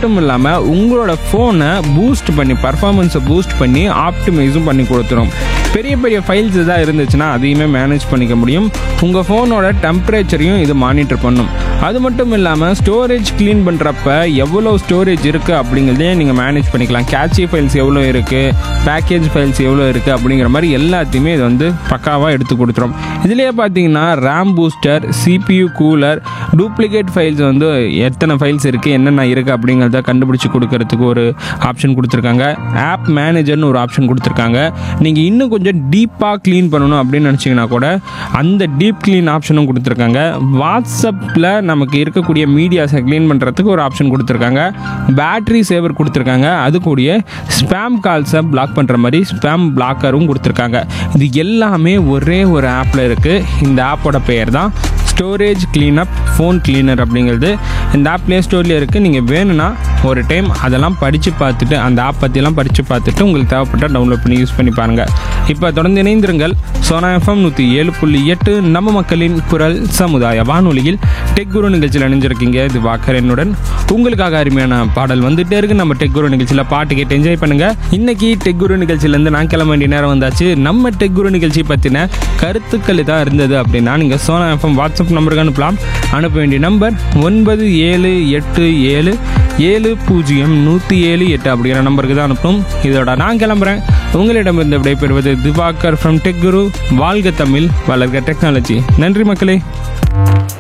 மட்டும் இல்லாமல் உங்களோட ஃபோனை பூஸ்ட் பண்ணி பர்ஃபார்மன்ஸை பூஸ்ட் பண்ணி ஆப்டிமைஸும் பண்ணி கொடுத்துரும் பெரிய பெரிய ஃபைல்ஸ் எதாவது இருந்துச்சுன்னா அதையுமே மேனேஜ் பண்ணிக்க முடியும் உங்கள் ஃபோனோட டெம்பரேச்சரையும் இது மானிட்டர் பண்ணும் அது மட்டும் இல்லாமல் ஸ்டோரேஜ் க்ளீன் பண்ணுறப்ப எவ்வளோ ஸ்டோரேஜ் இருக்குது அப்படிங்கிறதையும் நீங்கள் மேனேஜ் பண்ணிக்கலாம் கேட்சி ஃபைல்ஸ் எவ்வளோ இருக்குது பேக்கேஜ் ஃபைல்ஸ் எவ்வளோ இருக்குது அப்படிங்கிற மாதிரி எல்லாத்தையுமே இது வந்து பக்காவாக எடுத்து கொடுத்துரும் இதுலேயே பார்த்தீங்கன்னா RAM booster C P U cooler duplicate files வந்து எத்தனை ஃபைல்ஸ் இருக்குது என்னென்ன இருக்குது அப்படிங்கிறத கண்டுபிடிச்சி கொடுக்கறதுக்கு ஒரு ஆப்ஷன் கொடுத்துருக்காங்க ஆப் மேனேஜர்னு ஒரு ஆப்ஷன் கொடுத்துருக்காங்க நீங்கள் இன்னும் கொஞ்சம் டீப்பாக க்ளீன் பண்ணணும் அப்படின்னு நினச்சிங்கன்னா கூட அந்த டீப் க்ளீன் ஆப்ஷனும் கொடுத்துருக்காங்க வாட்ஸ்அப்பில் நமக்கு இருக்கக்கூடிய மீடியாஸை க்ளீன் பண்ணுறதுக்கு ஒரு ஆப்ஷன் கொடுத்துருக்காங்க பேட்டரி சேவர் கொடுத்துருக்காங்க அது கூடிய ஸ்பேம் கால்ஸை பிளாக் பண்ணுற மாதிரி ஸ்பேம் பிளாக்கரும் கொடுத்துருக்காங்க இது எல்லாமே ஒரே ஒரு ஆப்பில் இருக்குது இந்த ஆப்போட பெயர் தான் ஸ்டோரேஜ் க்ளீனப் ஃபோன் கிளீனர் அப்படிங்கிறது இந்த ஆப் ப்ளே ஸ்டோரில் இருக்குது நீங்கள் வேணும்னா ஒரு டைம் அதெல்லாம் படித்து பார்த்துட்டு அந்த ஆப் பற்றியெல்லாம் படித்து பார்த்துட்டு உங்களுக்கு தேவைப்பட்டால் டவுன்லோட் பண்ணி யூஸ் பண்ணி பாருங்கள் இப்போ தொடர்ந்து இணைந்திருங்கள் சோனா எஃப்எம் நூற்றி ஏழு புள்ளி எட்டு நம்ம மக்களின் குரல் சமுதாய வானொலியில் டெக் குரு நிகழ்ச்சியில் இணைஞ்சிருக்கீங்க இது வாக்கர் என்னுடன் உங்களுக்காக அருமையான பாடல் வந்துட்டே இருக்கு நம்ம டெக் குரு நிகழ்ச்சியில் பாட்டு கேட்டு என்ஜாய் பண்ணுங்க இன்னைக்கு டெக் குரு நிகழ்ச்சியிலேருந்து நான் கிளம்ப வேண்டிய நேரம் வந்தாச்சு நம்ம டெக் குரு நிகழ்ச்சி பற்றின கருத்துக்கள் தான் இருந்தது அப்படின்னா நீங்கள் சோனா எஃப்எம் வாட்ஸ்அப் நம்பருக்கு அனுப்பலாம் அனுப்ப வேண்டிய நம்பர் ஒன்பது ஏழு எட்டு ஏழு ஏழு பூஜ்ஜியம் நூற்றி ஏழு எட்டு அப்படிங்கிற நம்பருக்கு தான் அனுப்பணும் இதோட நான் கிளம்புறேன் உங்களிடமிருந்து விடைபெறுவது திவாகர் ஃப்ரம் டெக் குரு வாழ்க தமிழ் வளர்க டெக்னாலஜி நன்றி மக்களே